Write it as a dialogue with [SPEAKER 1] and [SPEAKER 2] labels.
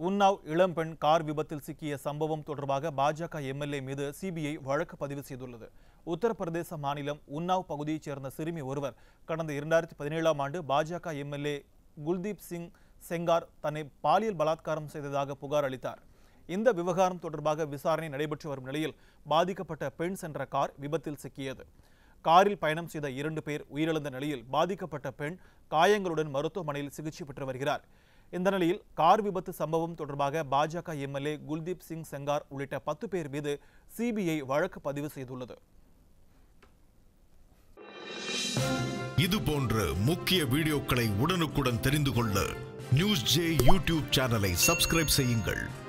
[SPEAKER 1] உன்னாவ் இளம்பெண் கார் விபத்தில் சிக்கிய சம்பவம் தொடர்பாக பாஜக எம்எல்ஏ மீது சிபிஐ வழக்கு பதிவு செய்துள்ளது உத்தரப்பிரதேச மாநிலம் உன்னாவ் பகுதியைச் சேர்ந்த சிறுமி ஒருவர் கடந்த இரண்டாயிரத்தி பதினேழாம் ஆண்டு பாஜக எம்எல்ஏ குல்தீப் சிங் செங்கார் தன்னை பாலியல் பலாத்காரம் செய்ததாக புகார் அளித்தார் இந்த விவகாரம் தொடர்பாக விசாரணை நடைபெற்று வரும் நிலையில் பாதிக்கப்பட்ட பெண் சென்ற கார் விபத்தில் சிக்கியது காரில் பயணம் செய்த இரண்டு பேர் உயிரிழந்த நிலையில் பாதிக்கப்பட்ட பெண் காயங்களுடன் மருத்துவமனையில் சிகிச்சை பெற்று வருகிறார் இந்த நிலையில் கார் விபத்து சம்பவம் தொடர்பாக பாஜக எம்எல்ஏ குல்தீப் சிங் செங்கார் உள்ளிட்ட பத்து பேர் மீது சிபிஐ வழக்கு பதிவு செய்துள்ளது
[SPEAKER 2] இது போன்ற முக்கிய வீடியோக்களை உடனுக்குடன் தெரிந்து கொள்ள நியூஸ் ஜே யூடியூப் சேனலை சப்ஸ்கிரைப் செய்யுங்கள்